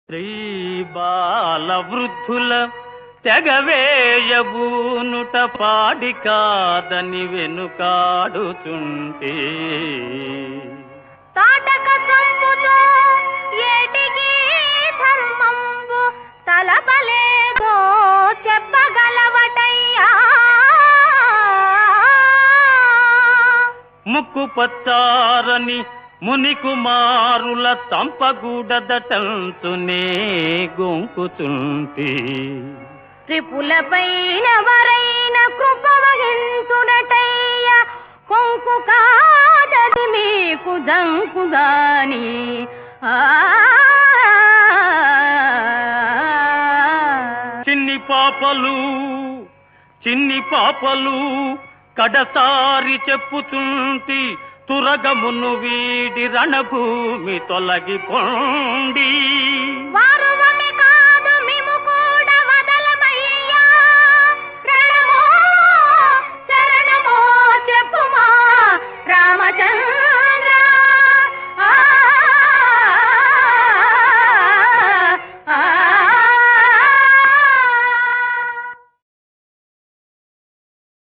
స్త్రీ బాల వృద్ధుల తెగవేయబూనుట పాడి కాదని వెనుకాడుచుంటే తాటక చంపుతో ఏటికి ధర్మంబు తలపలేదో చెప్పగలవటయ్యా ముక్కు పచ్చారని ముని కుమారుల తంపగూడదటంచునే గొంకుచుంటే త్రిపులపైన వరైన కృప వహించునటయ్య కొంకు కాదదు నీకు దంకుగాని ఆ చిన్ని పాపలు చిన్ని పాపలు కడసారి చెప్పుచుంటి తురగమును వీడి రణభూమి తొలగిపోండి